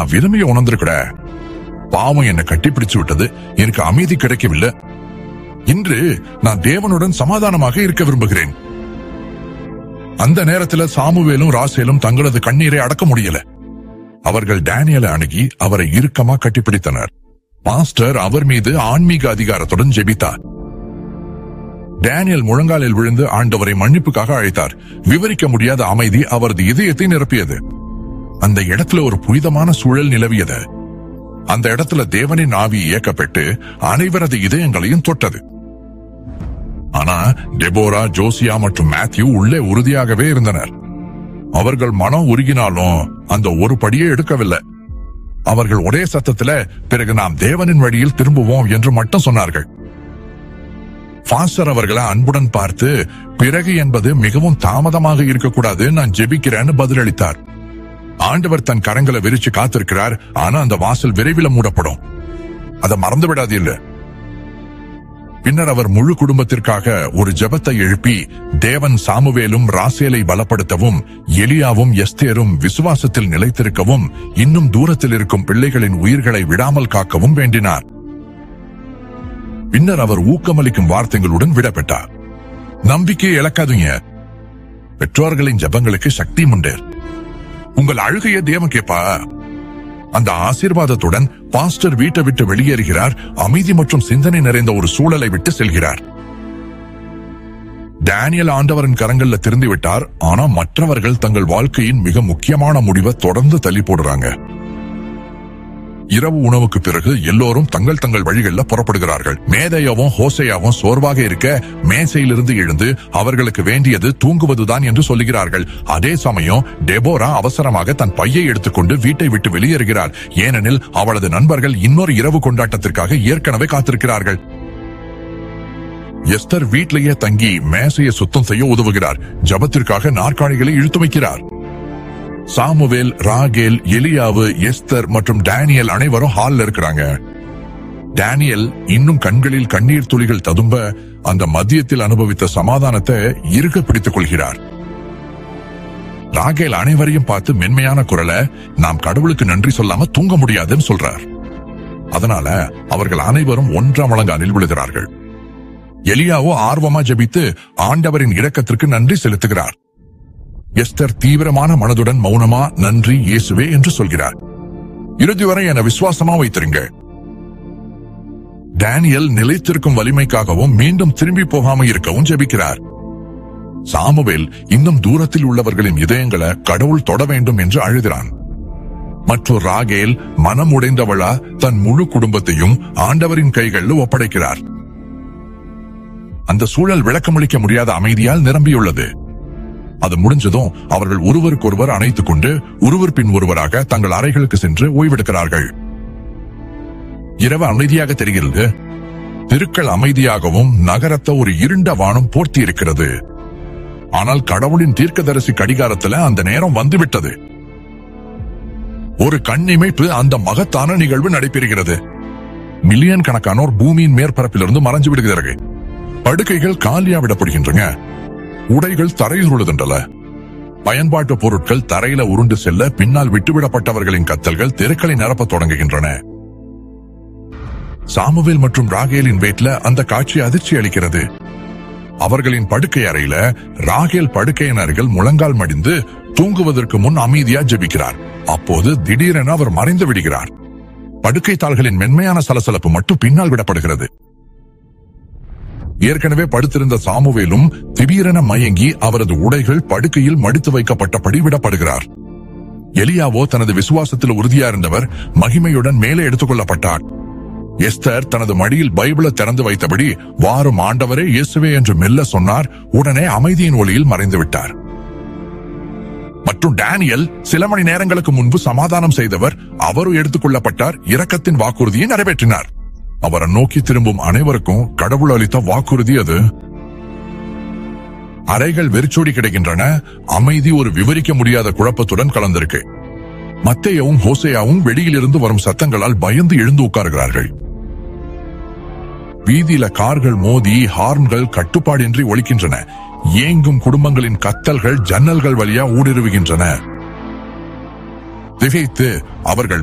நான் விரும்பிய உணர்ந்திருக்கிற பாவம் என்னை கட்டிப்பிடிச்சு விட்டது எனக்கு அமைதி கிடைக்கவில்லை இன்று நான் தேவனுடன் சமாதானமாக இருக்க விரும்புகிறேன் அந்த நேரத்துல சாமுவேலும் ராசேலும் தங்களது கண்ணீரை அடக்க முடியல அவர்கள் டேனியலை அணுகி அவரை இறுக்கமா கட்டிப்பிடித்தனர் பாஸ்டர் அவர் மீது ஆன்மீக அதிகாரத்துடன் ஜெபித்தார் டேனியல் முழங்காலில் விழுந்து ஆண்டவரை மன்னிப்புக்காக அழைத்தார் விவரிக்க முடியாத அமைதி அவரது இதயத்தை நிரப்பியது அந்த இடத்துல ஒரு புனிதமான சூழல் நிலவியது அந்த இடத்துல தேவனின் ஆவி இயக்கப்பட்டு அனைவரது இதயங்களையும் தொட்டது ஆனா டெபோரா ஜோசியா மற்றும் மேத்யூ உள்ளே உறுதியாகவே இருந்தனர் அவர்கள் மனம் உருகினாலும் அந்த ஒரு படியே எடுக்கவில்லை அவர்கள் ஒரே சத்தத்துல பிறகு நாம் தேவனின் வழியில் திரும்புவோம் என்று மட்டும் சொன்னார்கள் ஃபாஸ்டர் அவர்களை அன்புடன் பார்த்து பிறகு என்பது மிகவும் தாமதமாக இருக்கக்கூடாது நான் ஜெபிக்கிறேன்னு பதிலளித்தார் ஆண்டவர் தன் கரங்களை விரிச்சு காத்திருக்கிறார் ஆனா அந்த வாசல் விரைவில் மூடப்படும் அதை மறந்து விடாது இல்ல பின்னர் அவர் முழு குடும்பத்திற்காக ஒரு ஜெபத்தை எழுப்பி தேவன் சாமுவேலும் ராசேலை பலப்படுத்தவும் எலியாவும் எஸ்தேரும் விசுவாசத்தில் நிலைத்திருக்கவும் இன்னும் தூரத்தில் இருக்கும் பிள்ளைகளின் உயிர்களை விடாமல் காக்கவும் வேண்டினார் பின்னர் அவர் ஊக்கமளிக்கும் வார்த்தைகளுடன் விடப்பட்டார் நம்பிக்கையை இழக்காதீங்க பெற்றோர்களின் ஜெபங்களுக்கு சக்தி உண்டு உங்கள் அழுகையை தேவன் கேப்பா அந்த ஆசீர்வாதத்துடன் பாஸ்டர் வீட்டை விட்டு வெளியேறுகிறார் அமைதி மற்றும் சிந்தனை நிறைந்த ஒரு சூழலை விட்டு செல்கிறார் டேனியல் ஆண்டவரின் கரங்கள்ல திருந்து விட்டார் ஆனா மற்றவர்கள் தங்கள் வாழ்க்கையின் மிக முக்கியமான முடிவை தொடர்ந்து தள்ளி போடுறாங்க இரவு உணவுக்கு பிறகு எல்லோரும் தங்கள் தங்கள் வழிகளில் புறப்படுகிறார்கள் மேதையாவும் ஹோசையாவும் சோர்வாக இருக்க மேசையிலிருந்து எழுந்து அவர்களுக்கு வேண்டியது தூங்குவதுதான் என்று சொல்லுகிறார்கள் அதே சமயம் டெபோரா அவசரமாக தன் பையை எடுத்துக்கொண்டு வீட்டை விட்டு வெளியேறுகிறார் ஏனெனில் அவளது நண்பர்கள் இன்னொரு இரவு கொண்டாட்டத்திற்காக ஏற்கனவே காத்திருக்கிறார்கள் எஸ்தர் வீட்டிலேயே தங்கி மேசையை சுத்தம் செய்ய உதவுகிறார் ஜபத்திற்காக நாற்காலிகளை இழுத்து வைக்கிறார் சாமுவேல் ராகேல் எலியாவு எஸ்தர் மற்றும் டேனியல் அனைவரும் ஹால்ல இருக்கிறாங்க டேனியல் இன்னும் கண்களில் கண்ணீர் துளிகள் ததும்ப அந்த மதியத்தில் அனுபவித்த சமாதானத்தை இருக பிடித்துக் கொள்கிறார் ராகேல் அனைவரையும் பார்த்து மென்மையான குரலை நாம் கடவுளுக்கு நன்றி சொல்லாம தூங்க முடியாதுன்னு சொல்றார் அதனால அவர்கள் அனைவரும் ஒன்றாம் முழங்காலில் விழுகிறார்கள் எலியாவோ ஆர்வமா ஜெபித்து ஆண்டவரின் இரக்கத்திற்கு நன்றி செலுத்துகிறார் எஸ்தர் தீவிரமான மனதுடன் மௌனமா நன்றி இயேசுவே என்று சொல்கிறார் இறுதி வரை என விசுவாசமா வைத்திருங்க டேனியல் நிலைத்திருக்கும் வலிமைக்காகவும் மீண்டும் திரும்பி போகாம இருக்கவும் ஜெபிக்கிறார் சாமுவேல் இன்னும் தூரத்தில் உள்ளவர்களின் இதயங்களை கடவுள் தொட வேண்டும் என்று அழுகிறான் மற்றும் ராகேல் மனம் உடைந்தவளா தன் முழு குடும்பத்தையும் ஆண்டவரின் கைகளில் ஒப்படைக்கிறார் அந்த சூழல் விளக்கமளிக்க முடியாத அமைதியால் நிரம்பியுள்ளது அது முடிஞ்சதும் அவர்கள் ஒருவருக்கொருவர் அணைத்துக் கொண்டு ஒருவர் பின் ஒருவராக தங்கள் அறைகளுக்கு சென்று ஓய்வெடுக்கிறார்கள் இரவு அமைதியாக தெரிகிறது தெருக்கள் அமைதியாகவும் நகரத்தை ஒரு இருண்ட வானம் போர்த்தி இருக்கிறது ஆனால் கடவுளின் தீர்க்கதரிசி கடிகாரத்துல அந்த நேரம் வந்துவிட்டது ஒரு கண்ணிமைப்பு அந்த மகத்தான நிகழ்வு நடைபெறுகிறது மில்லியன் கணக்கானோர் பூமியின் மேற்பரப்பிலிருந்து மறைஞ்சு விடுகிறார்கள் படுக்கைகள் காலியா விடப்படுகின்றன உடைகள் தரையில் உழுதுண்டல பயன்பாட்டு பொருட்கள் தரையில உருண்டு செல்ல பின்னால் விட்டுவிடப்பட்டவர்களின் கத்தல்கள் தெருக்களை நிரப்பத் தொடங்குகின்றன சாமுவேல் மற்றும் ராகேலின் வீட்ல அந்த காட்சி அதிர்ச்சி அளிக்கிறது அவர்களின் படுக்கை அறையில ராகேல் படுக்கையின் அருகில் முழங்கால் மடிந்து தூங்குவதற்கு முன் அமைதியா ஜெபிக்கிறார் அப்போது திடீரென அவர் மறைந்து விடுகிறார் படுக்கை தாள்களின் மென்மையான சலசலப்பு மட்டும் பின்னால் விடப்படுகிறது ஏற்கனவே படுத்திருந்த சாமுவேலும் திடீரென மயங்கி அவரது உடைகள் படுக்கையில் மடித்து வைக்கப்பட்டபடி விடப்படுகிறார் எலியாவோ தனது விசுவாசத்தில் உறுதியா இருந்தவர் மகிமையுடன் மேலே எடுத்துக் கொள்ளப்பட்டார் எஸ்தர் தனது மடியில் பைபிளை திறந்து வைத்தபடி வாரும் ஆண்டவரே இயேசுவே என்று மெல்ல சொன்னார் உடனே அமைதியின் ஒளியில் மறைந்து விட்டார் மற்றும் டேனியல் சில மணி நேரங்களுக்கு முன்பு சமாதானம் செய்தவர் அவரும் எடுத்துக் கொள்ளப்பட்டார் இரக்கத்தின் வாக்குறுதியை நிறைவேற்றினார் அவரை நோக்கி திரும்பும் அனைவருக்கும் கடவுள் அளித்த வாக்குறுதி அது அறைகள் வெறிச்சோடி கிடைக்கின்றன அமைதி ஒரு விவரிக்க முடியாத குழப்பத்துடன் கலந்திருக்கு மத்தேயவும் ஹோசேயாவும் வெளியிலிருந்து வரும் சத்தங்களால் பயந்து எழுந்து உட்கார்கிறார்கள் வீதியில கார்கள் மோதி ஹார்ன்கள் கட்டுப்பாடின்றி ஒலிக்கின்றன ஏங்கும் குடும்பங்களின் கத்தல்கள் ஜன்னல்கள் வழியா ஊடுருவுகின்றன திகைத்து அவர்கள்